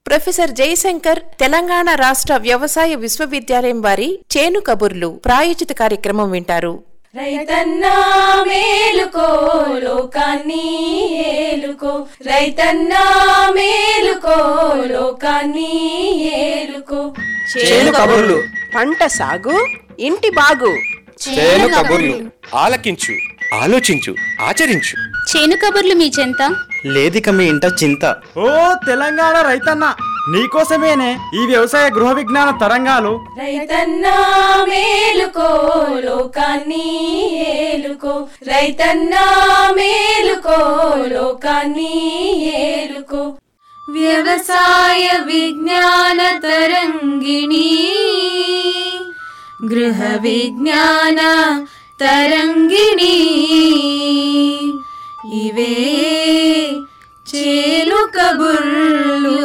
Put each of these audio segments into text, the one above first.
professor Jayashankar Telangana రాష్ట్ర వ్యవసాయ విశ్వవిద్యాలయం వారి చేను కబుర్లు ప్రాయోజిత కార్యక్రమం వింటారు రైతన్నా మేలుకో లోకాన్ని ఏలుకో రైతన్నా మేలుకో లోకాన్ని ఏలుకో చేను కబుర్లు పంట సాగు ఇంటి బాగు చేను కబుర్లు ఆలకించు ఆలోచించు ఆచరించు చేను కబుర్లు మీ చెంత లేదిక మీ ఇంట చింత ఓ తెలంగాణ రైతన్న నీకోసమేనే ఈ వ్యవసాయ గృహ విజ్ఞాన తరంగాలు రైతన్నా మేలుకో లోకాన్ని ఏలుకో రైతన్నా మేలుకో లోకాన్ని ఏలుకో వ్యవసాయ విజ్ఞాన తరంగిణి గృహ విజ్ఞాన తరంగిణి ఇవే చేలు కబుర్లు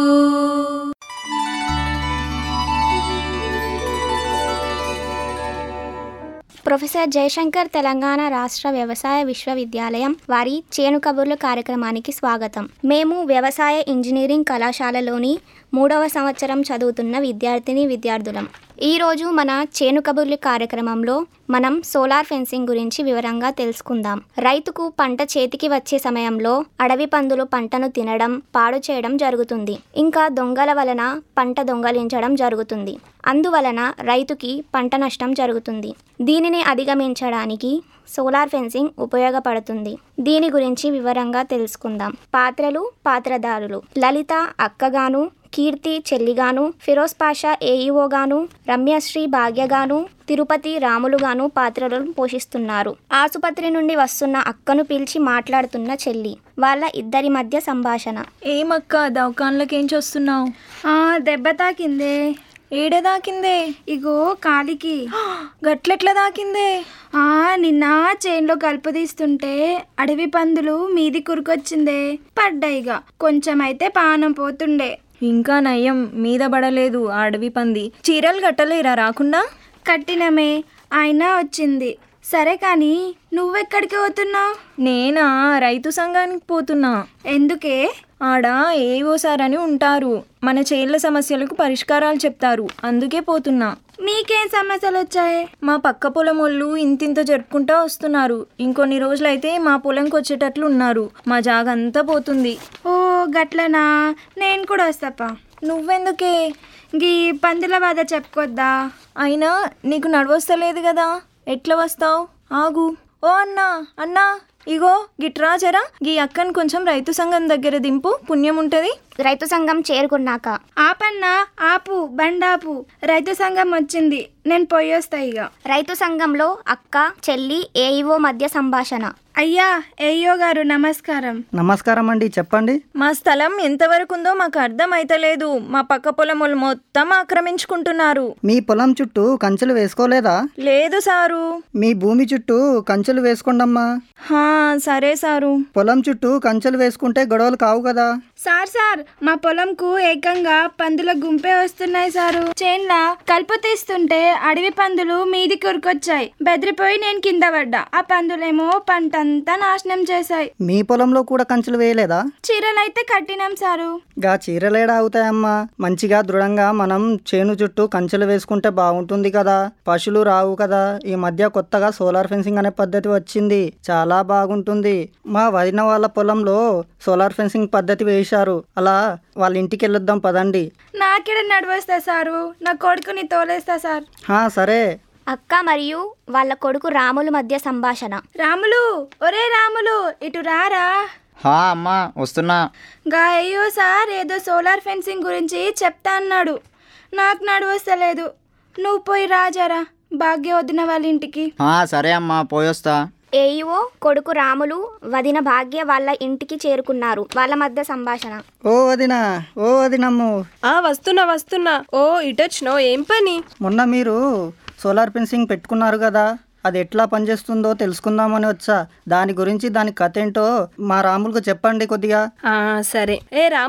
ప్రొఫెసర్ జయశంకర్ తెలంగాణ రాష్ట్ర వ్యవసాయ విశ్వవిద్యాలయం వారి చేను కబుర్లు కార్యక్రమానికి స్వాగతం మేము వ్యవసాయ ఇంజనీరింగ్ కళాశాలలోని మూడవ సంవత్సరం చదువుతున్న విద్యార్థిని విద్యార్థులం ఈరోజు మన చేను కబుర్లు కార్యక్రమంలో మనం సోలార్ ఫెన్సింగ్ గురించి వివరంగా తెలుసుకుందాం రైతుకు పంట చేతికి వచ్చే సమయంలో అడవి పందులు పంటను తినడం పాడు చేయడం జరుగుతుంది ఇంకా దొంగల వలన పంట దొంగలించడం జరుగుతుంది అందువలన రైతుకి పంట నష్టం జరుగుతుంది దీనిని అధిగమించడానికి సోలార్ ఫెన్సింగ్ ఉపయోగపడుతుంది దీని గురించి వివరంగా తెలుసుకుందాం పాత్రలు పాత్రధారులు లలిత అక్కగాను కీర్తి చెల్లిగాను ఫిరోజ్ పాషా ఏఈఓగాను రమ్యశ్రీ భాగ్యగాను తిరుపతి రాములుగాను పాత్రలను పోషిస్తున్నారు ఆసుపత్రి నుండి వస్తున్న అక్కను పిలిచి మాట్లాడుతున్న చెల్లి వాళ్ళ ఇద్దరి మధ్య సంభాషణ ఏమక్క దవకాన్లకేంచి వస్తున్నావు దెబ్బ తాకిందే ఏడ దాకిందే ఇగో కాలికి గట్లెట్ల దాకిందే ఆ నిన్న చేన్లో కలుపు తీస్తుంటే అడవి పందులు మీది కురుకొచ్చిందే పడ్డాయిగా కొంచెం అయితే పానం పోతుండే ఇంకా నయ్యం మీద పడలేదు ఆ అడవి పంది చీరలు కట్టలేరా రాకుండా కట్టినమే అయినా వచ్చింది సరే కానీ నువ్వెక్కడికి పోతున్నావు నేనా రైతు సంఘానికి పోతున్నా ఎందుకే ఆడ ఏవో సార్ అని ఉంటారు మన చేళ్ల సమస్యలకు పరిష్కారాలు చెప్తారు అందుకే పోతున్నా మీకేం సమస్యలు వచ్చాయి మా పక్క పొలం వాళ్ళు ఇంతింత జరుపుకుంటా వస్తున్నారు ఇంకొన్ని రోజులైతే మా పొలంకి వచ్చేటట్లు ఉన్నారు మా జాగ అంతా పోతుంది ఓ గట్లనా నేను కూడా వస్తాపా నువ్వెందుకే గీ పందుల బాధ చెప్పుకోద్దా అయినా నీకు నడవస్తలేదు కదా ఎట్లా వస్తావు ఆగు ఓ అన్నా అన్నా ఇగో గిట్రా జరా గీ అక్కని కొంచెం రైతు సంఘం దగ్గర దింపు పుణ్యం ఉంటది రైతు సంఘం చేరుకున్నాక ఆపన్నా ఆపు బండాపు రైతు సంఘం వచ్చింది నేను పోయొస్తా ఇక రైతు సంఘంలో అక్క చెల్లి ఏఈఓ మధ్య సంభాషణ అయ్యా ఏయో గారు నమస్కారం నమస్కారం అండి చెప్పండి మా స్థలం ఎంతవరకు ఉందో మాకు అర్థం అయితలేదు మా పక్క పొలం వాళ్ళు మొత్తం ఆక్రమించుకుంటున్నారు మీ పొలం చుట్టూ కంచెలు వేసుకోలేదా లేదు సారు మీ భూమి చుట్టూ కంచెలు వేసుకోండమ్మా హా సరే సారు పొలం చుట్టూ కంచెలు వేసుకుంటే గొడవలు కావు కదా సార్ సార్ మా పొలంకు ఏకంగా పందుల గుంపే వస్తున్నాయి సారు చేన్లా కలుపు తీస్తుంటే అడవి పందులు మీది కురుకొచ్చాయి బెదిరిపోయి నేను కింద పడ్డా ఆ పందులేమో పంటంతా నాశనం చేశాయి మీ పొలంలో కూడా కంచెలు వేయలేదా చీరలైతే కట్టినాం సారు గా చీరలేడా అవుతాయమ్మా మంచిగా దృఢంగా మనం చేను చుట్టూ కంచెలు వేసుకుంటే బాగుంటుంది కదా పశువులు రావు కదా ఈ మధ్య కొత్తగా సోలార్ ఫెన్సింగ్ అనే పద్ధతి వచ్చింది చాలా బాగుంటుంది మా వదిన వాళ్ళ పొలంలో సోలార్ ఫెన్సింగ్ పద్ధతి వేశారు అలా వాళ్ళ ఇంటికి వెళ్ళొద్దాం పదండి నాకెడ నడవస్తా సారు నా కొడుకుని తోలేస్తా సార్ హా సరే అక్క మరియు వాళ్ళ కొడుకు రాముల మధ్య సంభాషణ రాములు ఒరే రాములు ఇటు రారా హా అమ్మా వస్తున్నా గా అయ్యో సార్ ఏదో సోలార్ ఫెన్సింగ్ గురించి చెప్తా అన్నాడు నాకు నడవస్తలేదు నువ్వు పోయి రాజారా భాగ్య వదిన వాళ్ళ ఇంటికి హా సరే అమ్మా పోయొస్తా ఏఈఓ కొడుకు రాములు వదిన భాగ్య వాళ్ళ ఇంటికి చేరుకున్నారు వాళ్ళ మధ్య సంభాషణ ఓ వదిన ఓ వదినమ్ము ఆ వస్తున్నా వస్తున్నా ఓ ఇటొచ్చినావు ఏం పని మొన్న మీరు సోలార్ ఫెన్సింగ్ పెట్టుకున్నారు కదా అది ఎట్లా పనిచేస్తుందో తెలుసుకుందామని వచ్చా దాని గురించి దాని కథ ఏంటో మా రాములకు చెప్పండి కొద్దిగా ఆ సరే ఏ రాములు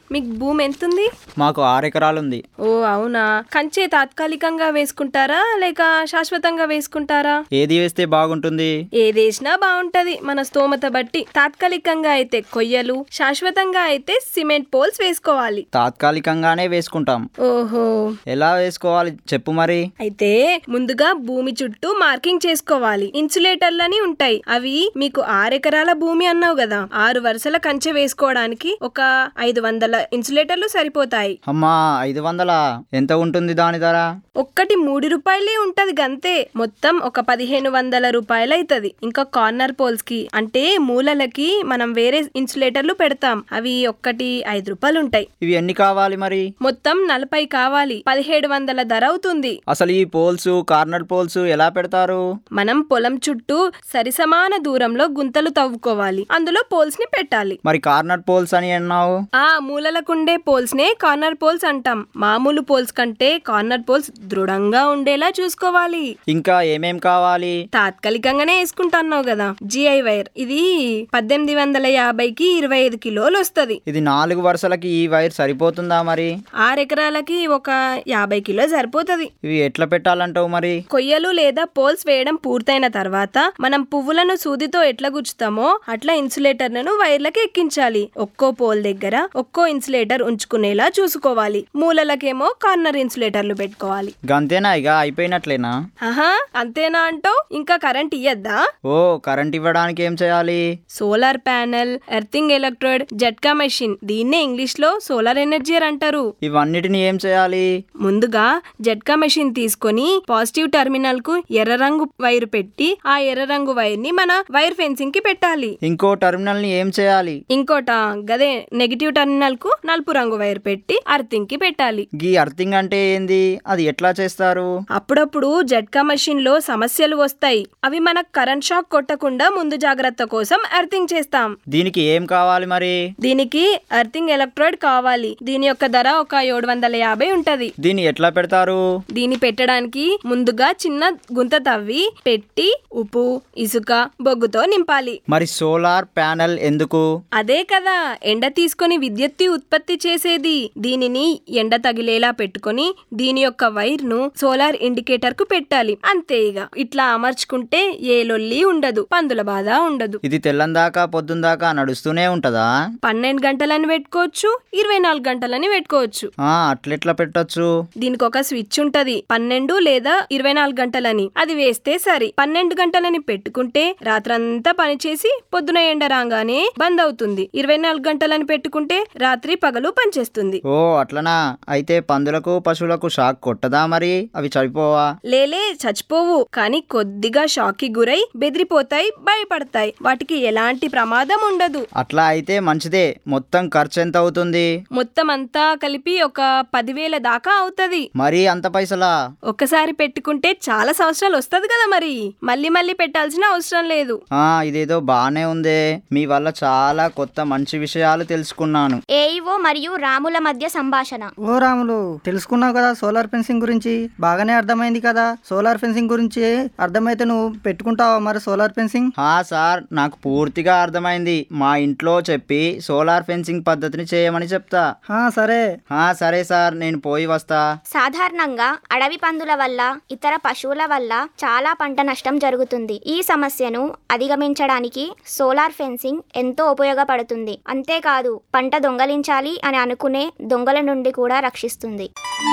మీకు భూమి ఎంతుంది మాకు ఆరు ఎకరాలుంది ఓ అవునా కంచే తాత్కాలికంగా వేసుకుంటారా లేక శాశ్వతంగా వేసుకుంటారా ఏది వేస్తే బాగుంటుంది ఏదేసినా బాగుంటది మన స్తోమత బట్టి తాత్కాలికంగా అయితే కొయ్యలు శాశ్వతంగా అయితే సిమెంట్ పోల్స్ వేసుకోవాలి తాత్కాలికంగానే వేసుకుంటాం ఓహో ఎలా వేసుకోవాలి చెప్పు మరి అయితే ముందుగా భూమి చుట్టూ మార్కింగ్ చేసుకోవాలి ఇన్సులేటర్లని ఉంటాయి అవి మీకు ఆరెకరాల భూమి అన్నావు కదా ఆరు వరుసల కంచె వేసుకోవడానికి ఒక ఐదు వందల ఇన్సులేటర్లు సరిపోతాయి అమ్మా ఐదు వందల ఎంత ఉంటుంది దాని ధర ఒక్కటి మూడు రూపాయలే ఉంటది గంతే మొత్తం ఒక పదిహేను వందల రూపాయలు అవుతుంది ఇంకా కార్నర్ పోల్స్ కి అంటే మూలలకి మనం వేరే ఇన్సులేటర్లు పెడతాం అవి ఒక్కటి ఐదు రూపాయలు ఉంటాయి ఇవి ఎన్ని కావాలి మరి మొత్తం నలభై కావాలి పదిహేడు వందల ధర అవుతుంది అసలు ఈ పోల్స్ కార్నర్ పోల్స్ ఎలా పెడతారు మనం పొలం చుట్టూ సరిసమాన దూరంలో గుంతలు తవ్వుకోవాలి అందులో పోల్స్ ని పెట్టాలి మరి కార్నర్ పోల్స్ అని అన్నావు ఆ మూలలకుండే పోల్స్ నే కార్నర్ పోల్స్ అంటాం మామూలు పోల్స్ కంటే కార్నర్ పోల్స్ దృఢంగా ఉండేలా చూసుకోవాలి ఇంకా ఏమేం కావాలి తాత్కాలికంగానే వేసుకుంటున్నావు కదా జిఐ వైర్ ఇది పద్దెనిమిది వందల యాభైకి ఇరవై ఐదు కిలోలు వస్తది ఇది నాలుగు వరుసలకి ఈ వైర్ సరిపోతుందా మరి ఆరెకరాలకి ఒక యాభై కిలో సరిపోతది ఇవి ఎట్లా పెట్టాలంటావు మరి కొయ్యలు లేదా పోల్స్ వేయడం పూర్తయిన తర్వాత మనం పువ్వులను సూదితో ఎట్లా గుచ్చుతామో అట్లా ఇన్సులేటర్లను వైర్లకి ఎక్కించాలి ఒక్కో పోల్ దగ్గర ఒక్కో ఇన్సులేటర్ ఉంచుకునేలా చూసుకోవాలి మూలలకేమో కార్నర్ ఇన్సులేటర్లు పెట్టుకోవాలి గంతేనా ఇక అయిపోయినట్లేనా ఆహా అంతేనా అంటావు ఇంకా కరెంట్ ఇయ్యద్దా ఓ కరెంట్ ఇవ్వడానికి ఏం చేయాలి సోలార్ ప్యానెల్ ఎర్తింగ్ ఎలక్ట్రోడ్ జట్కా మెషిన్ దీన్నే ఇంగ్లీష్ లో సోలార్ ఎనర్జీ అంటారు ఇవన్నిటిని ఏం చేయాలి ముందుగా జట్కా మెషిన్ తీసుకొని పాజిటివ్ టెర్మినల్ కు ఎర్ర రంగు వైర్ పెట్టి ఆ ఎర్ర రంగు వైర్ ని మన వైర్ ఫెన్సింగ్ కి పెట్టాలి ఇంకో టెర్మినల్ ని ఏం చేయాలి ఇంకోట గదే నెగిటివ్ టెర్మినల్ కు నలుపు రంగు వైర్ పెట్టి అర్థింగ్ కి పెట్టాలి గీ అర్థింగ్ అంటే ఏంది అది ఎట్లా చేస్తారు అప్పుడప్పుడు జట్కా మెషిన్ లో సమస్యలు వస్తాయి అవి మనకు కరెంట్ షాక్ కొట్టకుండా ముందు జాగ్రత్త కోసం అర్థింగ్ చేస్తాం దీనికి ఏం కావాలి మరి దీనికి అర్థింగ్ ఎలక్ట్రోడ్ కావాలి దీని యొక్క ధర ఒక ఏడు వందల యాభై ఉంటది దీన్ని ఎట్లా పెడతారు దీన్ని పెట్టడానికి ముందుగా చిన్న గుంత తవ్వి పెట్టి ఉప్పు ఇసుక బొగ్గుతో నింపాలి మరి సోలార్ ప్యానెల్ ఎందుకు అదే కదా ఎండ తీసుకొని విద్యుత్తు ఉత్పత్తి చేసేది దీనిని ఎండ తగిలేలా పెట్టుకొని దీని యొక్క వైర్ ను సోలార్ ఇండికేటర్ కు పెట్టాలి అంతే ఇక ఇట్లా అమర్చుకుంటే ఏ లొల్లి ఉండదు పందుల బాధ ఉండదు ఇది తెల్లందాకా పొద్దుందాకా నడుస్తూనే ఉంటదా పన్నెండు గంటలని పెట్టుకోవచ్చు ఇరవై నాలుగు గంటలని పెట్టుకోవచ్చు ఆ అట్లెట్లా పెట్టొచ్చు దీనికి ఒక స్విచ్ ఉంటది పన్నెండు లేదా ఇరవై నాలుగు గంటలని అది వేస్తే సరి పన్నెండు గంటలని పెట్టుకుంటే రాత్రంతా పనిచేసి పొద్దున ఎండ రాగానే బంద్ అవుతుంది ఇరవై నాలుగు గంటలని పెట్టుకుంటే రాత్రి పగలు పనిచేస్తుంది ఓ అట్లనా అయితే పందులకు పశువులకు షాక్ కొట్టదా మరి అవి చనిపోవా లేలే చచ్చిపోవు కానీ కొద్దిగా షాక్ కి గురై బెదిరిపోతాయి భయపడతాయి వాటికి ఎలాంటి ప్రమాదం ఉండదు అట్లా అయితే మంచిదే మొత్తం ఖర్చు ఎంత అవుతుంది మొత్తం అంతా కలిపి ఒక పదివేల దాకా అవుతది మరీ అంత పైసలా ఒక్కసారి పెట్టుకుంటే చాలా సంవత్సరాలు వస్తది కదా మరి మళ్ళీ మళ్ళీ పెట్టాల్సిన అవసరం లేదు ఆ ఇదేదో బానే ఉందే మీ వల్ల చాలా కొత్త మంచి విషయాలు తెలుసుకున్నాను ఏఈఓ మరియు రాముల మధ్య సంభాషణ ఓ రాములు తెలుసుకున్నావు కదా సోలార్ ఫెన్సింగ్ గురించి బాగానే అర్థమైంది కదా సోలార్ ఫెన్సింగ్ గురించి అర్థమైతే నువ్వు పెట్టుకుంటావా మరి సోలార్ ఫెన్సింగ్ హా సార్ నాకు పూర్తిగా అర్థమైంది మా ఇంట్లో చెప్పి సోలార్ ఫెన్సింగ్ పద్ధతిని చేయమని చెప్తా హా సరే హా సరే సార్ నేను పోయి వస్తా సాధారణంగా అడవి పందుల వల్ల ఇతర పశువుల వల్ల చాలా పంట నష్టం జరుగుతుంది ఈ సమస్యను అధిగమించడానికి సోలార్ ఫెన్సింగ్ ఎంతో ఉపయోగపడుతుంది అంతేకాదు పంట దొంగలించాలి అని అనుకునే దొంగల నుండి కూడా రక్షిస్తుంది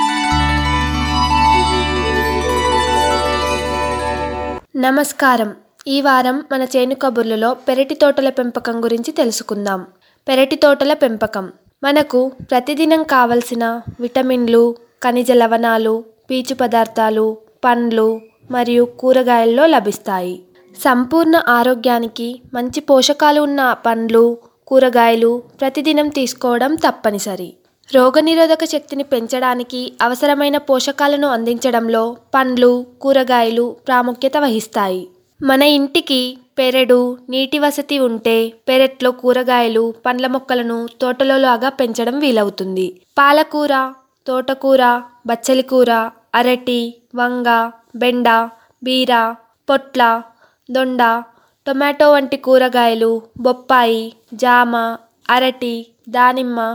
నమస్కారం ఈ వారం మన చేను కబుర్లలో పెరటి తోటల పెంపకం గురించి తెలుసుకుందాం పెరటి తోటల పెంపకం మనకు ప్రతిదినం కావలసిన విటమిన్లు ఖనిజ లవణాలు పీచు పదార్థాలు పండ్లు మరియు కూరగాయల్లో లభిస్తాయి సంపూర్ణ ఆరోగ్యానికి మంచి పోషకాలు ఉన్న పండ్లు కూరగాయలు ప్రతిదినం తీసుకోవడం తప్పనిసరి రోగనిరోధక శక్తిని పెంచడానికి అవసరమైన పోషకాలను అందించడంలో పండ్లు కూరగాయలు ప్రాముఖ్యత వహిస్తాయి మన ఇంటికి పెరడు నీటి వసతి ఉంటే పెరట్లో కూరగాయలు పండ్ల మొక్కలను తోటలో లాగా పెంచడం వీలవుతుంది పాలకూర తోటకూర బచ్చలి కూర అరటి వంగ బెండ బీర పొట్ల దొండ టొమాటో వంటి కూరగాయలు బొప్పాయి జామ అరటి దానిమ్మ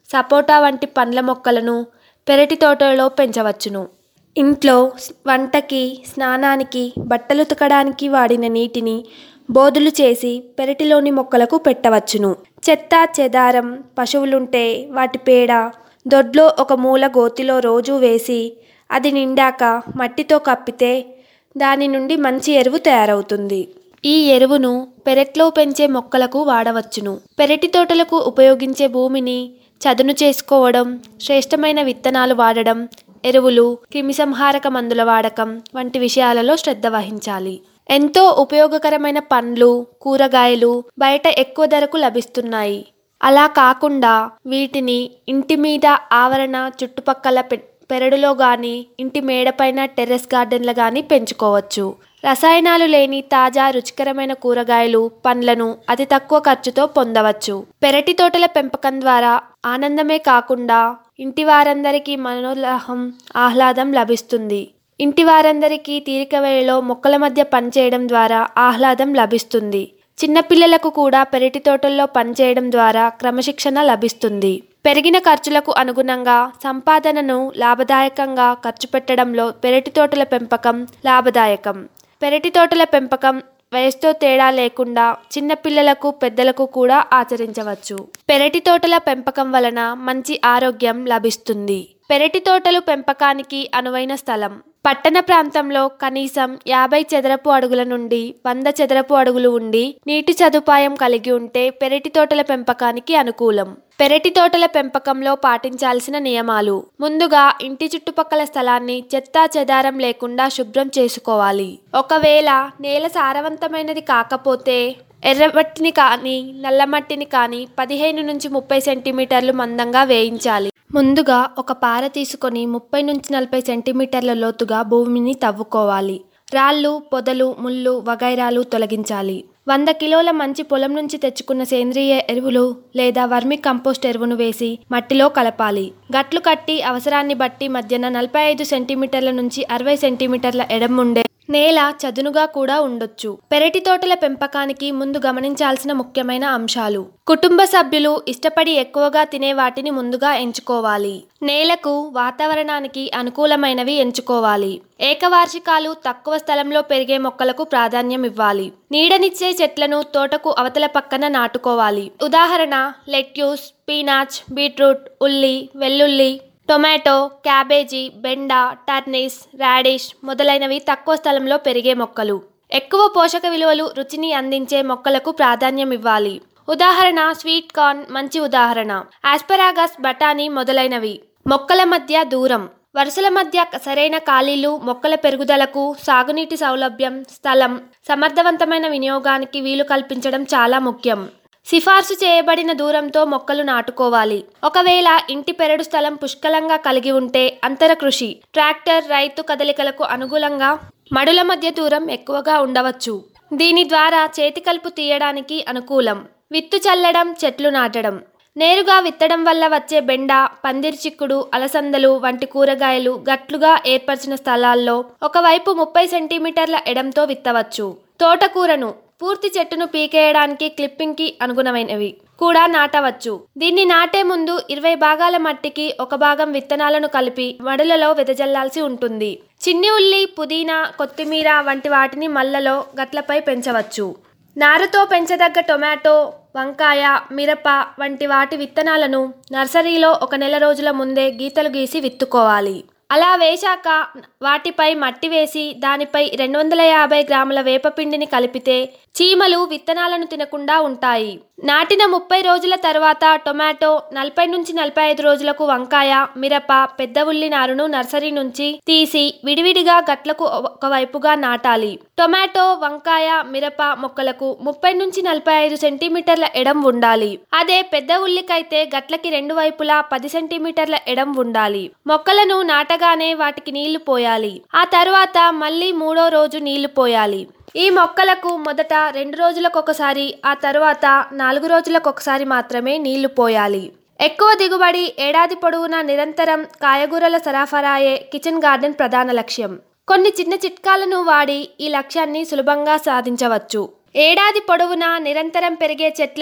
సపోటా వంటి పండ్ల మొక్కలను పెరటి తోటలో పెంచవచ్చును ఇంట్లో వంటకి స్నానానికి బట్టలు ఉతకడానికి వాడిన నీటిని బోదులు చేసి పెరటిలోని మొక్కలకు పెట్టవచ్చును చెత్త చెదారం పశువులుంటే వాటి పేడ దొడ్లో ఒక మూల గోతిలో రోజు వేసి అది నిండాక మట్టితో కప్పితే దాని నుండి మంచి ఎరువు తయారవుతుంది ఈ ఎరువును పెరట్లో పెంచే మొక్కలకు వాడవచ్చును పెరటి తోటలకు ఉపయోగించే భూమిని చదును చేసుకోవడం శ్రేష్టమైన విత్తనాలు వాడడం ఎరువులు క్రిమిసంహారక మందుల వాడకం వంటి విషయాలలో శ్రద్ధ వహించాలి ఎంతో ఉపయోగకరమైన పండ్లు కూరగాయలు బయట ఎక్కువ ధరకు లభిస్తున్నాయి అలా కాకుండా వీటిని ఇంటి మీద ఆవరణ చుట్టుపక్కల పె- పెరడులో గాని ఇంటి మేడపైన టెర్రస్ గార్డెన్ల గాని పెంచుకోవచ్చు రసాయనాలు లేని తాజా రుచికరమైన కూరగాయలు పండ్లను అతి తక్కువ ఖర్చుతో పొందవచ్చు పెరటి తోటల పెంపకం ద్వారా ఆనందమే కాకుండా ఇంటి వారందరికీ మనోల్లాహం ఆహ్లాదం లభిస్తుంది ఇంటి వారందరికీ తీరిక వేళలో మొక్కల మధ్య పనిచేయడం ద్వారా ఆహ్లాదం లభిస్తుంది చిన్నపిల్లలకు కూడా పెరటి తోటల్లో పనిచేయడం ద్వారా క్రమశిక్షణ లభిస్తుంది పెరిగిన ఖర్చులకు అనుగుణంగా సంపాదనను లాభదాయకంగా ఖర్చు పెట్టడంలో పెరటి తోటల పెంపకం లాభదాయకం పెరటి తోటల పెంపకం వయసుతో తేడా లేకుండా చిన్నపిల్లలకు పెద్దలకు కూడా ఆచరించవచ్చు పెరటి తోటల పెంపకం వలన మంచి ఆరోగ్యం లభిస్తుంది పెరటి తోటలు పెంపకానికి అనువైన స్థలం పట్టణ ప్రాంతంలో కనీసం యాభై చదరపు అడుగుల నుండి వంద చదరపు అడుగులు ఉండి నీటి సదుపాయం కలిగి ఉంటే పెరటి తోటల పెంపకానికి అనుకూలం పెరటి తోటల పెంపకంలో పాటించాల్సిన నియమాలు ముందుగా ఇంటి చుట్టుపక్కల స్థలాన్ని చెత్తా చెదారం లేకుండా శుభ్రం చేసుకోవాలి ఒకవేళ నేల సారవంతమైనది కాకపోతే ఎర్రమట్టిని కానీ నల్లమట్టిని కానీ పదిహేను నుంచి ముప్పై సెంటీమీటర్లు మందంగా వేయించాలి ముందుగా ఒక పార తీసుకొని ముప్పై నుంచి నలభై సెంటీమీటర్ల లోతుగా భూమిని తవ్వుకోవాలి రాళ్ళు పొదలు ముళ్ళు వగైరాలు తొలగించాలి వంద కిలోల మంచి పొలం నుంచి తెచ్చుకున్న సేంద్రియ ఎరువులు లేదా వర్మి కంపోస్ట్ ఎరువును వేసి మట్టిలో కలపాలి గట్లు కట్టి అవసరాన్ని బట్టి మధ్యన నలభై ఐదు సెంటీమీటర్ల నుంచి అరవై సెంటీమీటర్ల ఎడం ఉండే నేల చదునుగా కూడా ఉండొచ్చు పెరటి తోటల పెంపకానికి ముందు గమనించాల్సిన ముఖ్యమైన అంశాలు కుటుంబ సభ్యులు ఇష్టపడి ఎక్కువగా తినే వాటిని ముందుగా ఎంచుకోవాలి నేలకు వాతావరణానికి అనుకూలమైనవి ఎంచుకోవాలి ఏకవార్షికాలు తక్కువ స్థలంలో పెరిగే మొక్కలకు ప్రాధాన్యం ఇవ్వాలి నీడనిచ్చే చెట్లను తోటకు అవతల పక్కన నాటుకోవాలి ఉదాహరణ లెట్యూస్ పీనాచ్ బీట్రూట్ ఉల్లి వెల్లుల్లి టొమాటో క్యాబేజీ బెండ టర్నిస్ రాడిష్ మొదలైనవి తక్కువ స్థలంలో పెరిగే మొక్కలు ఎక్కువ పోషక విలువలు రుచిని అందించే మొక్కలకు ప్రాధాన్యం ఇవ్వాలి ఉదాహరణ స్వీట్ కార్న్ మంచి ఉదాహరణ ఆస్పరాగస్ బఠానీ మొదలైనవి మొక్కల మధ్య దూరం వరుసల మధ్య సరైన ఖాళీలు మొక్కల పెరుగుదలకు సాగునీటి సౌలభ్యం స్థలం సమర్థవంతమైన వినియోగానికి వీలు కల్పించడం చాలా ముఖ్యం సిఫార్సు చేయబడిన దూరంతో మొక్కలు నాటుకోవాలి ఒకవేళ ఇంటి పెరడు స్థలం పుష్కలంగా కలిగి ఉంటే అంతర కృషి ట్రాక్టర్ రైతు కదలికలకు అనుకూలంగా మడుల మధ్య దూరం ఎక్కువగా ఉండవచ్చు దీని ద్వారా చేతి కలుపు తీయడానికి అనుకూలం విత్తు చల్లడం చెట్లు నాటడం నేరుగా విత్తడం వల్ల వచ్చే బెండ పందిరి చిక్కుడు అలసందలు వంటి కూరగాయలు గట్లుగా ఏర్పరిచిన స్థలాల్లో ఒకవైపు ముప్పై సెంటీమీటర్ల ఎడంతో విత్తవచ్చు తోటకూరను పూర్తి చెట్టును పీకేయడానికి క్లిప్పింగ్కి అనుగుణమైనవి కూడా నాటవచ్చు దీన్ని నాటే ముందు ఇరవై భాగాల మట్టికి ఒక భాగం విత్తనాలను కలిపి మడులలో వెదజల్లాల్సి ఉంటుంది చిన్ని ఉల్లి పుదీనా కొత్తిమీర వంటి వాటిని మల్లలో గట్లపై పెంచవచ్చు నారుతో పెంచదగ్గ టొమాటో వంకాయ మిరప వంటి వాటి విత్తనాలను నర్సరీలో ఒక నెల రోజుల ముందే గీతలు గీసి విత్తుకోవాలి అలా వేశాక వాటిపై మట్టి వేసి దానిపై రెండు వందల యాభై గ్రాముల వేపపిండిని కలిపితే చీమలు విత్తనాలను తినకుండా ఉంటాయి నాటిన ముప్పై రోజుల తర్వాత టొమాటో నలభై నుంచి నలభై ఐదు రోజులకు వంకాయ మిరప పెద్ద ఉల్లి నారును నర్సరీ నుంచి తీసి విడివిడిగా గట్లకు ఒకవైపుగా నాటాలి టొమాటో వంకాయ మిరప మొక్కలకు ముప్పై నుంచి నలభై ఐదు సెంటీమీటర్ల ఎడం ఉండాలి అదే పెద్ద ఉల్లికైతే గట్లకి రెండు వైపులా పది సెంటీమీటర్ల ఎడం ఉండాలి మొక్కలను నాటగానే వాటికి నీళ్లు పోయాలి ఆ తర్వాత మళ్ళీ మూడో రోజు నీళ్లు పోయాలి ఈ మొక్కలకు మొదట రెండు రోజులకు ఒకసారి ఆ తరువాత నాలుగు రోజులకు ఒకసారి మాత్రమే నీళ్లు పోయాలి ఎక్కువ దిగుబడి ఏడాది పొడవునా నిరంతరం కాయగూరల సరఫరాయే కిచెన్ గార్డెన్ ప్రధాన లక్ష్యం కొన్ని చిన్న చిట్కాలను వాడి ఈ లక్ష్యాన్ని సులభంగా సాధించవచ్చు ఏడాది పొడవునా నిరంతరం పెరిగే చెట్లను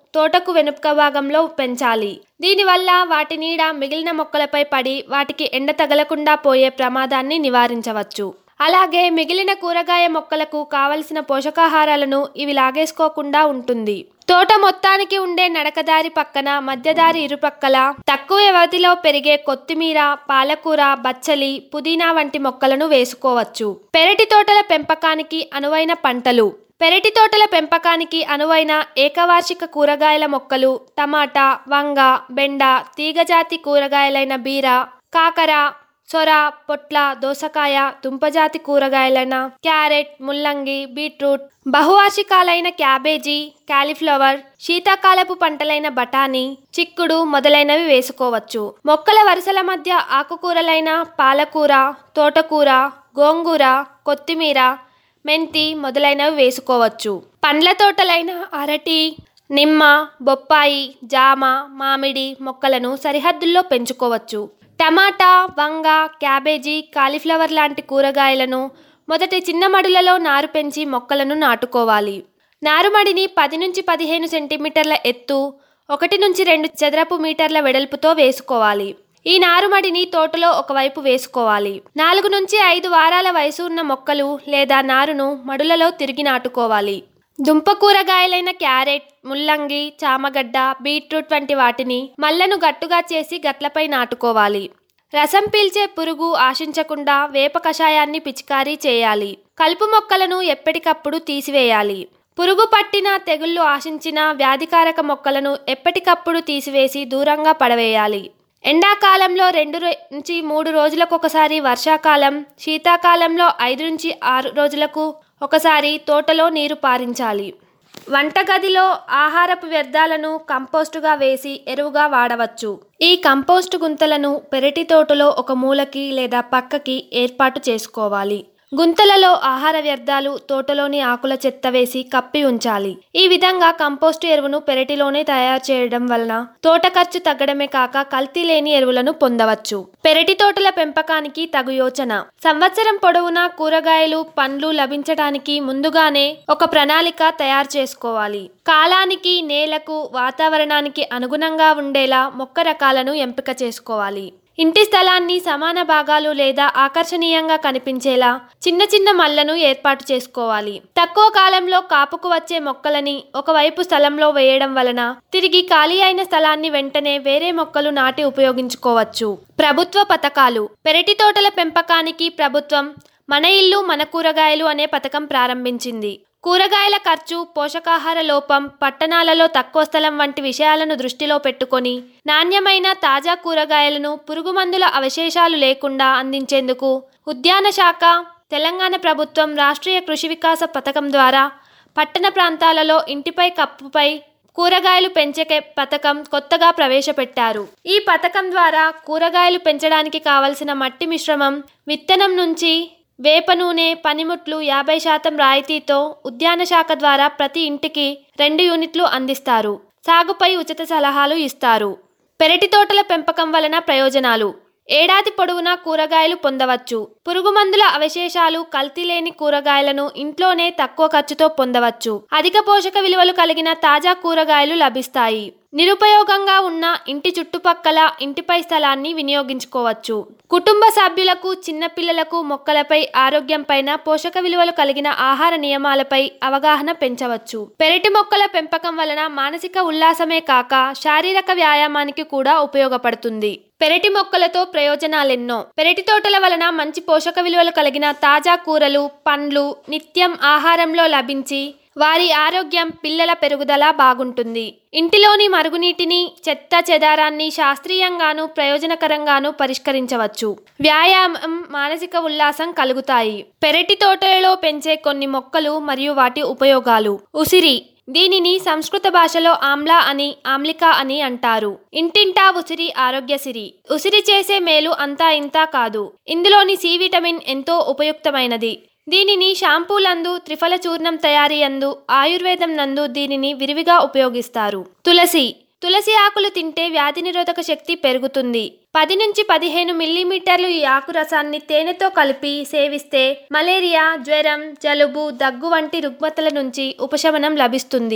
తోటకు వెనుక భాగంలో పెంచాలి దీనివల్ల వాటి నీడ మిగిలిన మొక్కలపై పడి వాటికి ఎండ తగలకుండా పోయే ప్రమాదాన్ని నివారించవచ్చు అలాగే మిగిలిన కూరగాయ మొక్కలకు కావలసిన పోషకాహారాలను ఇవి లాగేసుకోకుండా ఉంటుంది తోట మొత్తానికి ఉండే నడకదారి పక్కన మధ్యదారి ఇరుపక్కల తక్కువ వ్యవధిలో పెరిగే కొత్తిమీర పాలకూర బచ్చలి పుదీనా వంటి మొక్కలను వేసుకోవచ్చు పెరటి తోటల పెంపకానికి అనువైన పంటలు పెరటి తోటల పెంపకానికి అనువైన ఏకవార్షిక కూరగాయల మొక్కలు టమాటా వంగ బెండ తీగజాతి కూరగాయలైన బీర కాకర సొర పొట్ల దోసకాయ దుంపజాతి కూరగాయలైన క్యారెట్ ముల్లంగి బీట్రూట్ బహువార్షికాలైన క్యాబేజీ కాలీఫ్లవర్ శీతాకాలపు పంటలైన బఠానీ చిక్కుడు మొదలైనవి వేసుకోవచ్చు మొక్కల వరుసల మధ్య ఆకుకూరలైన పాలకూర తోటకూర గోంగూర కొత్తిమీర మెంతి మొదలైనవి వేసుకోవచ్చు పండ్ల తోటలైన అరటి నిమ్మ బొప్పాయి జామ మామిడి మొక్కలను సరిహద్దుల్లో పెంచుకోవచ్చు టమాటా వంగ క్యాబేజీ కాలీఫ్లవర్ లాంటి కూరగాయలను మొదటి చిన్న మడులలో నారు పెంచి మొక్కలను నాటుకోవాలి నారుమడిని పది నుంచి పదిహేను సెంటీమీటర్ల ఎత్తు ఒకటి నుంచి రెండు చదరపు మీటర్ల వెడల్పుతో వేసుకోవాలి ఈ నారుమడిని తోటలో ఒకవైపు వేసుకోవాలి నాలుగు నుంచి ఐదు వారాల వయసు ఉన్న మొక్కలు లేదా నారును మడులలో తిరిగి నాటుకోవాలి దుంప కూరగాయలైన క్యారెట్ ముల్లంగి చామగడ్డ బీట్రూట్ వంటి వాటిని మల్లను గట్టుగా చేసి గట్లపై నాటుకోవాలి రసం పీల్చే పురుగు ఆశించకుండా వేప కషాయాన్ని పిచికారీ చేయాలి కలుపు మొక్కలను ఎప్పటికప్పుడు తీసివేయాలి పురుగు పట్టిన తెగుళ్ళు ఆశించిన వ్యాధికారక మొక్కలను ఎప్పటికప్పుడు తీసివేసి దూరంగా పడవేయాలి ఎండాకాలంలో రెండు రో- నుంచి మూడు రోజులకు ఒకసారి వర్షాకాలం శీతాకాలంలో ఐదు నుంచి ఆరు రోజులకు ఒకసారి తోటలో నీరు పారించాలి వంటగదిలో ఆహారపు వ్యర్థాలను కంపోస్టుగా వేసి ఎరువుగా వాడవచ్చు ఈ కంపోస్టు గుంతలను పెరటి తోటలో ఒక మూలకి లేదా పక్కకి ఏర్పాటు చేసుకోవాలి గుంతలలో ఆహార వ్యర్థాలు తోటలోని ఆకుల చెత్త వేసి కప్పి ఉంచాలి ఈ విధంగా కంపోస్టు ఎరువును పెరటిలోనే తయారు చేయడం వలన తోట ఖర్చు తగ్గడమే కాక కల్తీ లేని ఎరువులను పొందవచ్చు పెరటి తోటల పెంపకానికి తగు యోచన సంవత్సరం పొడవునా కూరగాయలు పండ్లు లభించడానికి ముందుగానే ఒక ప్రణాళిక తయారు చేసుకోవాలి కాలానికి నేలకు వాతావరణానికి అనుగుణంగా ఉండేలా మొక్క రకాలను ఎంపిక చేసుకోవాలి ఇంటి స్థలాన్ని సమాన భాగాలు లేదా ఆకర్షణీయంగా కనిపించేలా చిన్న చిన్న మల్లను ఏర్పాటు చేసుకోవాలి తక్కువ కాలంలో కాపుకు వచ్చే మొక్కలని ఒకవైపు స్థలంలో వేయడం వలన తిరిగి ఖాళీ అయిన స్థలాన్ని వెంటనే వేరే మొక్కలు నాటి ఉపయోగించుకోవచ్చు ప్రభుత్వ పథకాలు పెరటి తోటల పెంపకానికి ప్రభుత్వం మన ఇల్లు మన కూరగాయలు అనే పథకం ప్రారంభించింది కూరగాయల ఖర్చు పోషకాహార లోపం పట్టణాలలో తక్కువ స్థలం వంటి విషయాలను దృష్టిలో పెట్టుకొని నాణ్యమైన తాజా కూరగాయలను పురుగుమందుల అవశేషాలు లేకుండా అందించేందుకు ఉద్యాన శాఖ తెలంగాణ ప్రభుత్వం రాష్ట్రీయ కృషి వికాస పథకం ద్వారా పట్టణ ప్రాంతాలలో ఇంటిపై కప్పుపై కూరగాయలు పెంచే కే- పథకం కొత్తగా ప్రవేశపెట్టారు ఈ పథకం ద్వారా కూరగాయలు పెంచడానికి కావలసిన మట్టి మిశ్రమం విత్తనం నుంచి వేప నూనె పనిముట్లు యాభై శాతం రాయితీతో ఉద్యాన శాఖ ద్వారా ప్రతి ఇంటికి రెండు యూనిట్లు అందిస్తారు సాగుపై ఉచిత సలహాలు ఇస్తారు పెరటి తోటల పెంపకం వలన ప్రయోజనాలు ఏడాది పొడవునా కూరగాయలు పొందవచ్చు పురుగుమందుల అవశేషాలు కల్తీ లేని కూరగాయలను ఇంట్లోనే తక్కువ ఖర్చుతో పొందవచ్చు అధిక పోషక విలువలు కలిగిన తాజా కూరగాయలు లభిస్తాయి నిరుపయోగంగా ఉన్న ఇంటి చుట్టుపక్కల ఇంటిపై స్థలాన్ని వినియోగించుకోవచ్చు కుటుంబ సభ్యులకు చిన్నపిల్లలకు మొక్కలపై ఆరోగ్యం పైన పోషక విలువలు కలిగిన ఆహార నియమాలపై అవగాహన పెంచవచ్చు పెరటి మొక్కల పెంపకం వలన మానసిక ఉల్లాసమే కాక శారీరక వ్యాయామానికి కూడా ఉపయోగపడుతుంది పెరటి మొక్కలతో ప్రయోజనాలెన్నో పెరటి తోటల వలన మంచి పోషక విలువలు కలిగిన తాజా కూరలు పండ్లు నిత్యం ఆహారంలో లభించి వారి ఆరోగ్యం పిల్లల పెరుగుదల బాగుంటుంది ఇంటిలోని మరుగునీటిని చెత్త చెదారాన్ని శాస్త్రీయంగాను ప్రయోజనకరంగాను పరిష్కరించవచ్చు వ్యాయామం మానసిక ఉల్లాసం కలుగుతాయి పెరటి తోటలలో పెంచే కొన్ని మొక్కలు మరియు వాటి ఉపయోగాలు ఉసిరి దీనిని సంస్కృత భాషలో ఆమ్లా అని ఆమ్లిక అని అంటారు ఇంటింటా ఉసిరి ఆరోగ్యసిరి ఉసిరి చేసే మేలు అంతా ఇంతా కాదు ఇందులోని సి విటమిన్ ఎంతో ఉపయుక్తమైనది దీనిని షాంపూలందు త్రిఫల చూర్ణం తయారీ అందు ఆయుర్వేదం నందు దీనిని విరివిగా ఉపయోగిస్తారు తులసి తులసి ఆకులు తింటే వ్యాధి నిరోధక శక్తి పెరుగుతుంది పది నుంచి పదిహేను మిల్లీమీటర్లు ఈ ఆకు రసాన్ని తేనెతో కలిపి సేవిస్తే మలేరియా జ్వరం జలుబు దగ్గు వంటి రుగ్మతల నుంచి ఉపశమనం లభిస్తుంది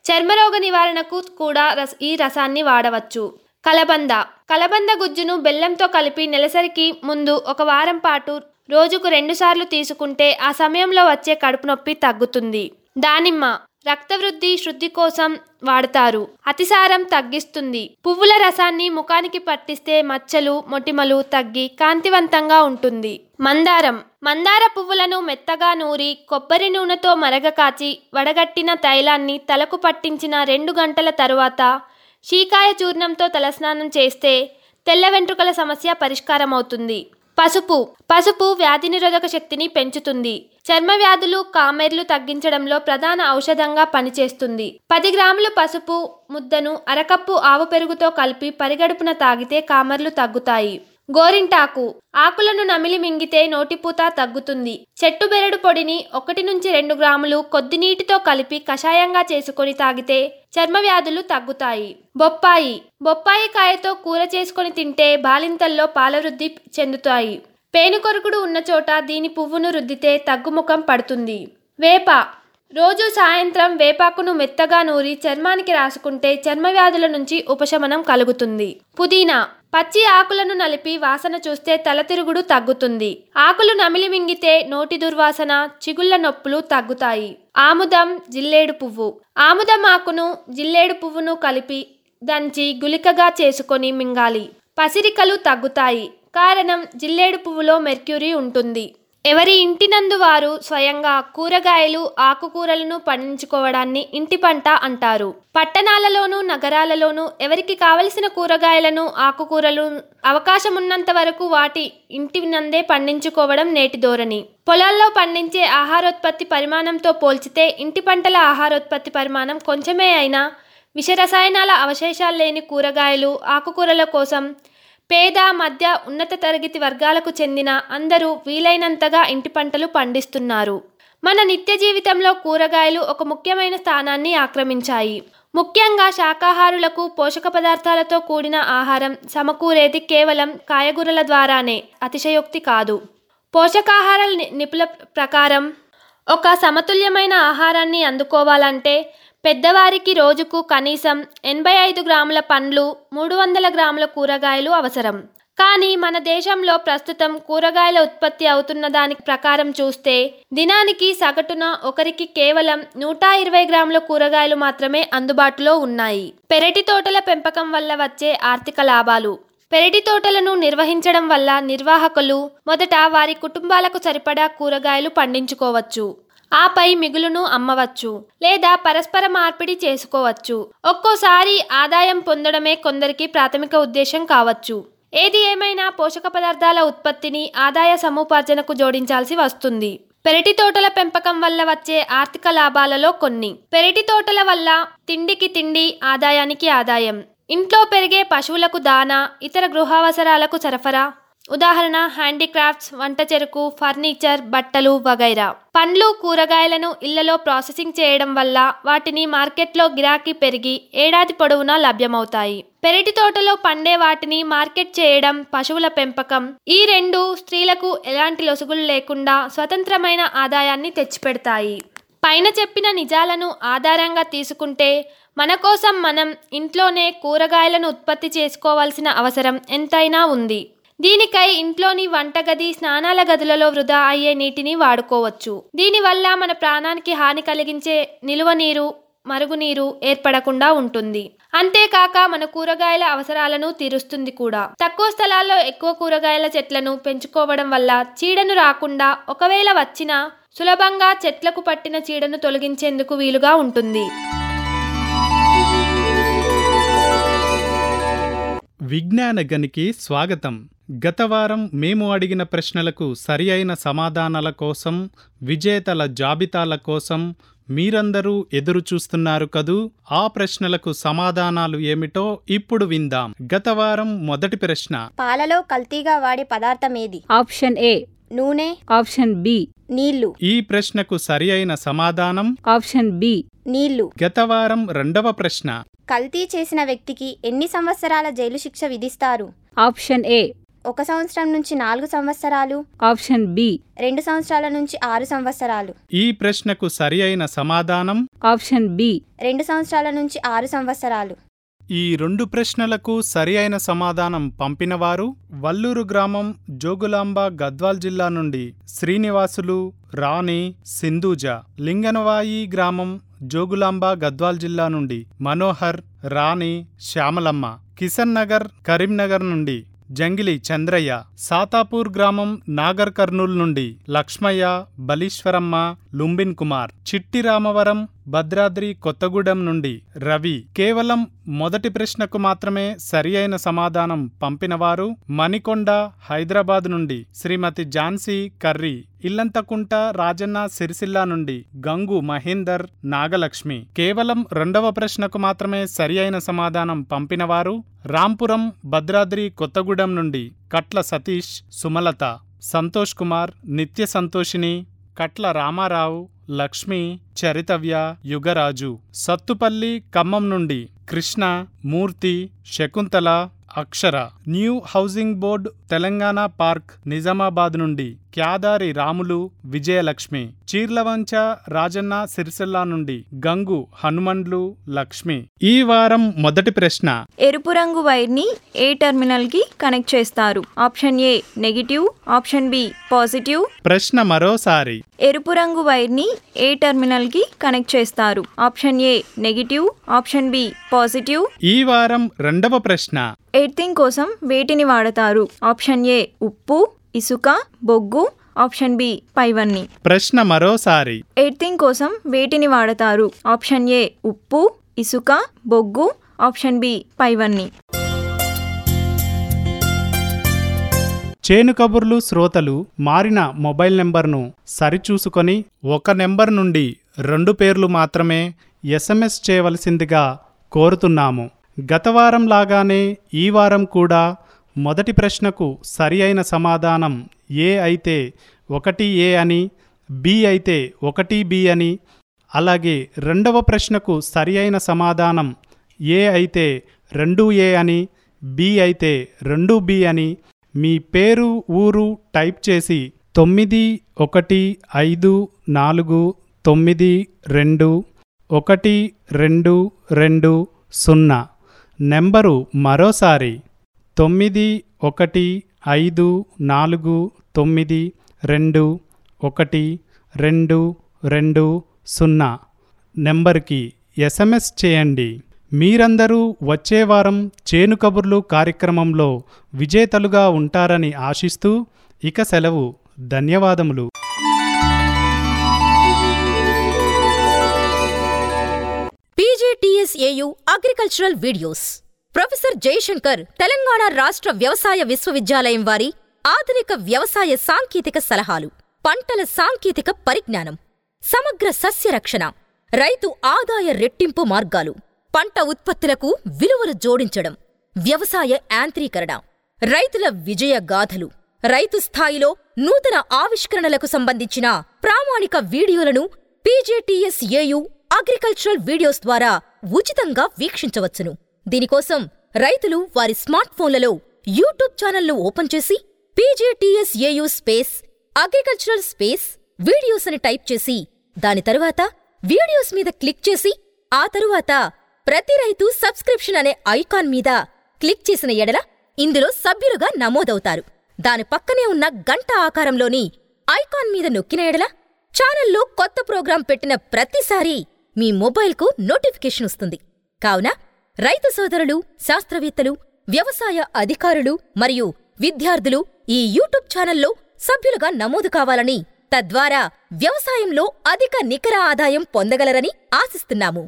చర్మరోగ నివారణకు కూడా రస ఈ రసాన్ని వాడవచ్చు కలబంద కలబంద గుజ్జును బెల్లంతో కలిపి నెలసరికి ముందు ఒక వారం పాటు రోజుకు రెండుసార్లు తీసుకుంటే ఆ సమయంలో వచ్చే కడుపు నొప్పి తగ్గుతుంది దానిమ్మ రక్తవృద్ధి శుద్ధి కోసం వాడతారు అతిసారం తగ్గిస్తుంది పువ్వుల రసాన్ని ముఖానికి పట్టిస్తే మచ్చలు మొటిమలు తగ్గి కాంతివంతంగా ఉంటుంది మందారం మందార పువ్వులను మెత్తగా నూరి కొబ్బరి నూనెతో మరగ కాచి వడగట్టిన తైలాన్ని తలకు పట్టించిన రెండు గంటల తరువాత షీకాయ చూర్ణంతో తలస్నానం చేస్తే తెల్ల వెంట్రుకల సమస్య పరిష్కారమవుతుంది పసుపు పసుపు వ్యాధి నిరోధక శక్తిని పెంచుతుంది చర్మ వ్యాధులు కామెర్లు తగ్గించడంలో ప్రధాన ఔషధంగా పనిచేస్తుంది పది గ్రాములు పసుపు ముద్దను అరకప్పు ఆవు పెరుగుతో కలిపి పరిగడుపున తాగితే కామెర్లు తగ్గుతాయి గోరింటాకు ఆకులను నమిలి మింగితే నోటిపూత తగ్గుతుంది చెట్టు బెరడు పొడిని ఒకటి నుంచి రెండు గ్రాములు కొద్ది నీటితో కలిపి కషాయంగా చేసుకొని తాగితే చర్మ వ్యాధులు తగ్గుతాయి బొప్పాయి బొప్పాయి కాయతో కూర చేసుకొని తింటే బాలింతల్లో పాలవృద్ధి చెందుతాయి పేనుకొరుకుడు ఉన్న చోట దీని పువ్వును రుద్దితే తగ్గుముఖం పడుతుంది వేప రోజు సాయంత్రం వేపాకును మెత్తగా నూరి చర్మానికి రాసుకుంటే చర్మ వ్యాధుల నుంచి ఉపశమనం కలుగుతుంది పుదీనా పచ్చి ఆకులను నలిపి వాసన చూస్తే తలతిరుగుడు తగ్గుతుంది ఆకులు నమిలి మింగితే నోటి దుర్వాసన చిగుళ్ళ నొప్పులు తగ్గుతాయి ఆముదం జిల్లేడు పువ్వు ఆముదం ఆకును జిల్లేడు పువ్వును కలిపి దంచి గులికగా చేసుకొని మింగాలి పసిరికలు తగ్గుతాయి కారణం జిల్లేడు పువ్వులో మెర్క్యూరీ ఉంటుంది ఎవరి ఇంటినందు వారు స్వయంగా కూరగాయలు ఆకుకూరలను పండించుకోవడాన్ని ఇంటి పంట అంటారు పట్టణాలలోనూ నగరాలలోనూ ఎవరికి కావలసిన కూరగాయలను ఆకుకూరలు అవకాశం ఉన్నంత వరకు వాటి ఇంటి నందే పండించుకోవడం నేటి ధోరణి పొలాల్లో పండించే ఆహారోత్పత్తి పరిమాణంతో పోల్చితే ఇంటి పంటల ఆహారోత్పత్తి పరిమాణం కొంచెమే అయినా విషరసాయనాల అవశేషాలు లేని కూరగాయలు ఆకుకూరల కోసం పేద మధ్య ఉన్నత తరగతి వర్గాలకు చెందిన అందరూ వీలైనంతగా ఇంటి పంటలు పండిస్తున్నారు మన నిత్య జీవితంలో కూరగాయలు ఒక ముఖ్యమైన స్థానాన్ని ఆక్రమించాయి ముఖ్యంగా శాకాహారులకు పోషక పదార్థాలతో కూడిన ఆహారం సమకూరేది కేవలం కాయగూరల ద్వారానే అతిశయోక్తి కాదు పోషకాహార ని- నిపుల ప్రకారం ఒక సమతుల్యమైన ఆహారాన్ని అందుకోవాలంటే పెద్దవారికి రోజుకు కనీసం ఎనభై ఐదు గ్రాముల పండ్లు మూడు వందల గ్రాముల కూరగాయలు అవసరం కానీ మన దేశంలో ప్రస్తుతం కూరగాయల ఉత్పత్తి అవుతున్న దాని ప్రకారం చూస్తే దినానికి సగటున ఒకరికి కేవలం నూట ఇరవై గ్రాముల కూరగాయలు మాత్రమే అందుబాటులో ఉన్నాయి పెరటి తోటల పెంపకం వల్ల వచ్చే ఆర్థిక లాభాలు పెరటి తోటలను నిర్వహించడం వల్ల నిర్వాహకులు మొదట వారి కుటుంబాలకు సరిపడా కూరగాయలు పండించుకోవచ్చు ఆపై మిగులును అమ్మవచ్చు లేదా పరస్పర మార్పిడి చేసుకోవచ్చు ఒక్కోసారి ఆదాయం పొందడమే కొందరికి ప్రాథమిక ఉద్దేశం కావచ్చు ఏది ఏమైనా పోషక పదార్థాల ఉత్పత్తిని ఆదాయ సముపార్జనకు జోడించాల్సి వస్తుంది పెరటి తోటల పెంపకం వల్ల వచ్చే ఆర్థిక లాభాలలో కొన్ని పెరటి తోటల వల్ల తిండికి తిండి ఆదాయానికి ఆదాయం ఇంట్లో పెరిగే పశువులకు దానా ఇతర గృహావసరాలకు సరఫరా ఉదాహరణ హ్యాండీక్రాఫ్ట్స్ వంట చెరుకు ఫర్నిచర్ బట్టలు వగైరా పండ్లు కూరగాయలను ఇళ్లలో ప్రాసెసింగ్ చేయడం వల్ల వాటిని మార్కెట్లో గిరాకీ పెరిగి ఏడాది పొడవునా లభ్యమవుతాయి పెరటి తోటలో పండే వాటిని మార్కెట్ చేయడం పశువుల పెంపకం ఈ రెండు స్త్రీలకు ఎలాంటి లొసుగులు లేకుండా స్వతంత్రమైన ఆదాయాన్ని తెచ్చిపెడతాయి పైన చెప్పిన నిజాలను ఆధారంగా తీసుకుంటే మన కోసం మనం ఇంట్లోనే కూరగాయలను ఉత్పత్తి చేసుకోవాల్సిన అవసరం ఎంతైనా ఉంది దీనికై ఇంట్లోని వంటగది స్నానాల గదులలో వృధా అయ్యే నీటిని వాడుకోవచ్చు దీనివల్ల మన ప్రాణానికి హాని కలిగించే నిలువ నీరు మరుగునీరు ఏర్పడకుండా ఉంటుంది అంతేకాక మన కూరగాయల అవసరాలను తీరుస్తుంది కూడా తక్కువ స్థలాల్లో ఎక్కువ కూరగాయల చెట్లను పెంచుకోవడం వల్ల చీడను రాకుండా ఒకవేళ వచ్చినా సులభంగా చెట్లకు పట్టిన చీడను తొలగించేందుకు వీలుగా ఉంటుంది విజ్ఞాన గనికి స్వాగతం గత వారం మేము అడిగిన ప్రశ్నలకు సరి అయిన సమాధానాల కోసం విజేతల జాబితాల కోసం మీరందరూ ఎదురు చూస్తున్నారు కదూ ఆ ప్రశ్నలకు సమాధానాలు ఏమిటో ఇప్పుడు విందాం గత వారం మొదటి ప్రశ్న పాలలో కల్తీగా వాడే పదార్థం ఏది ఆప్షన్ ఏ నూనె ఆప్షన్ బి నీళ్లు ఈ ప్రశ్నకు సరి అయిన సమాధానం ఆప్షన్ బి నీళ్లు గత వారం రెండవ ప్రశ్న కల్తీ చేసిన వ్యక్తికి ఎన్ని సంవత్సరాల జైలు శిక్ష విధిస్తారు ఆప్షన్ ఏ ఒక సంవత్సరం నుంచి నాలుగు సంవత్సరాలు ఆప్షన్ బి రెండు సంవత్సరాల నుంచి ఆరు సంవత్సరాలు ఈ ప్రశ్నకు సరి అయిన సమాధానం ఆప్షన్ బి రెండు సంవత్సరాల నుంచి ఆరు సంవత్సరాలు ఈ రెండు ప్రశ్నలకు సరి అయిన సమాధానం పంపినవారు వల్లూరు గ్రామం జోగులాంబ గద్వాల్ జిల్లా నుండి శ్రీనివాసులు రాణి సింధూజ లింగనవాయి గ్రామం జోగులాంబ గద్వాల్ జిల్లా నుండి మనోహర్ రాణి శ్యామలమ్మ కిషన్ నగర్ కరీంనగర్ నుండి జంగిలి చంద్రయ్య సాతాపూర్ గ్రామం నాగర్ కర్నూల్ నుండి లక్ష్మయ్య బలీశ్వరమ్మ లుంబిన్ కుమార్ చిట్టి రామవరం భద్రాద్రి కొత్తగూడెం నుండి రవి కేవలం మొదటి ప్రశ్నకు మాత్రమే సరి అయిన సమాధానం పంపినవారు మణికొండ హైదరాబాద్ నుండి శ్రీమతి ఝాన్సీ కర్రీ ఇల్లంతకుంట రాజన్న సిరిసిల్ల నుండి గంగు మహేందర్ నాగలక్ష్మి కేవలం రెండవ ప్రశ్నకు మాత్రమే సరి అయిన సమాధానం పంపినవారు రాంపురం భద్రాద్రి కొత్తగూడెం నుండి కట్ల సతీష్ సుమలత సంతోష్ కుమార్ నిత్య సంతోషిని కట్ల రామారావు లక్ష్మి చరితవ్య యుగరాజు సత్తుపల్లి ఖమ్మం నుండి Krishna Murthy Shakuntala Akshara new housing board Telangana park Nizamabad నుండి క్యాదారి రాములు విజయలక్ష్మి చీర్లవంచ రాజన్న సిరిసిల్ల నుండి గంగు హనుమండ్లు లక్ష్మి ఈ వారం మొదటి ప్రశ్న ఎరుపు రంగు వైర్ని ఏ టెర్మినల్కి కనెక్ట్ చేస్తారు option A negative option B positive ప్రశ్న మరోసారి ఎరుపు రంగు వైర్ని ఏ టెర్మినల్కి కనెక్ట్ చేస్తారు option A negative option B positive ఈ వారం రెండవ ప్రశ్న ఎర్తింగ్ కోసం వేటిని వాడతారు ఆప్షన్ ఏ ఉప్పు ఇసుక బొగ్గు ఆప్షన్ బి పైవన్నీ ప్రశ్న మరోసారి ఎర్తింగ్ కోసం వేటిని వాడతారు ఆప్షన్ ఏ ఉప్పు ఇసుక బొగ్గు ఆప్షన్ బి పైవన్నీ చేను కబుర్లు శ్రోతలు మారిన మొబైల్ నెంబర్ను సరిచూసుకొని ఒక నెంబర్ నుండి రెండు పేర్లు మాత్రమే ఎస్ఎంఎస్ చేయవలసిందిగా కోరుతున్నాము గత వారం లాగానే ఈ వారం కూడా మొదటి ప్రశ్నకు సరి అయిన సమాధానం ఏ అయితే ఒకటి ఏ అని బి అయితే ఒకటి బి అని అలాగే రెండవ ప్రశ్నకు సరి అయిన సమాధానం ఏ అయితే రెండు ఏ అని బి అయితే రెండు బి అని మీ పేరు ఊరు టైప్ చేసి తొమ్మిది ఒకటి ఐదు నాలుగు తొమ్మిది రెండు ఒకటి రెండు రెండు సున్నా నెంబరు మరోసారి తొమ్మిది ఒకటి ఐదు నాలుగు తొమ్మిది రెండు ఒకటి రెండు రెండు సున్నా నెంబర్కి ఎస్ఎంఎస్ చేయండి మీరందరూ వచ్చే వారం చేను కబుర్లు కార్యక్రమంలో విజేతలుగా ఉంటారని ఆశిస్తూ ఇక సెలవు ధన్యవాదములు PJTSAU agricultural videos professor Jayashankar Telangana రాష్ట్ర వ్యవసాయ విశ్వవిద్యాలయం వారి ఆధునిక వ్యవసాయ సాంకేతిక సలహాలు పంటల సాంకేతిక పరిజ్ఞానం సమగ్ర సస్య రక్షణ రైతు ఆదాయ రెట్టింపు మార్గాలు పంట ఉత్పత్తులకు విలువలు జోడించడం వ్యవసాయ యాంత్రీకరణ రైతుల విజయ గాథలు రైతు స్థాయిలో నూతన ఆవిష్కరణలకు సంబంధించిన ప్రామాణిక వీడియోలను పీజేటీఎస్ఏయు అగ్రికల్చరల్ వీడియోస్ ద్వారా ఉచితంగా వీక్షించవచ్చును దీనికోసం రైతులు వారి స్మార్ట్ ఫోన్లలో యూట్యూబ్ ఛానల్ను ఓపెన్ చేసి PJTSAU space agricultural space videos అని టైప్ చేసి దాని తరువాత వీడియోస్ మీద క్లిక్ చేసి ఆ తరువాత ప్రతి రైతు సబ్స్క్రిప్షన్ అనే ఐకాన్ మీద క్లిక్ చేసిన ఎడల ఇందులో సభ్యులుగా నమోదవుతారు దాని పక్కనే ఉన్న గంట ఆకారంలోని ఐకాన్ మీద నొక్కిన ఎడల ఛానల్లో కొత్త ప్రోగ్రాం పెట్టిన ప్రతిసారీ మీ మొబైల్కు నోటిఫికేషన్ వస్తుంది కావున రైతు సోదరులు శాస్త్రవేత్తలు వ్యవసాయ అధికారులు మరియు విద్యార్థులు ఈ యూట్యూబ్ ఛానల్లో సభ్యులుగా నమోదు కావాలని తద్వారా వ్యవసాయంలో అధిక నికర ఆదాయం పొందగలరని ఆశిస్తున్నాము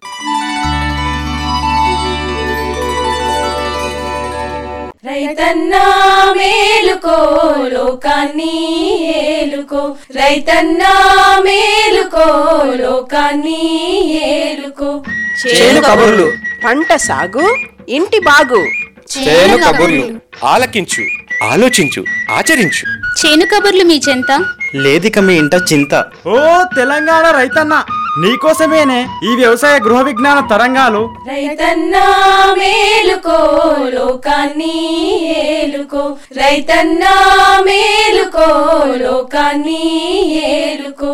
రైతన్నా మేలుకో లోకాన్ని ఏలుకో రైతన్నా మేలుకో లోకాన్ని ఏలుకో చేను కబుర్లు పంట సాగు ఇంటి బాగు చేను కబుర్లు ఆలకించు ఆలోచించు ఆచరించు చేను కబుర్లు మీ చెంత లేదిక మీ ఇంట చింత ఓ తెలంగాణ రైతన్న నీకోసమేనే ఈ వ్యవసాయ గృహ విజ్ఞాన తరంగాలు రైతన్నా మేలుకో లోకాన్ని ఏలుకో రైతన్నా మేలుకో లోకాన్ని ఏలుకో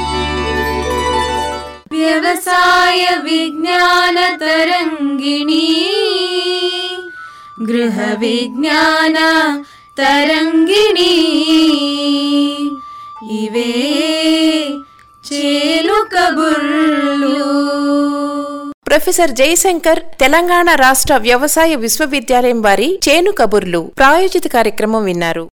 వ్యవసాయ విజ్ఞాన తరంగిణి గృహ విజ్ఞాన తరంగిణి ఇవే చేలు కబుర్లు ప్రొఫెసర్ జయశంకర్ తెలంగాణ రాష్ట్ర వ్యవసాయ విశ్వవిద్యాలయం వారి చేను కబుర్లు ప్రాయోజిత కార్యక్రమం విన్నారు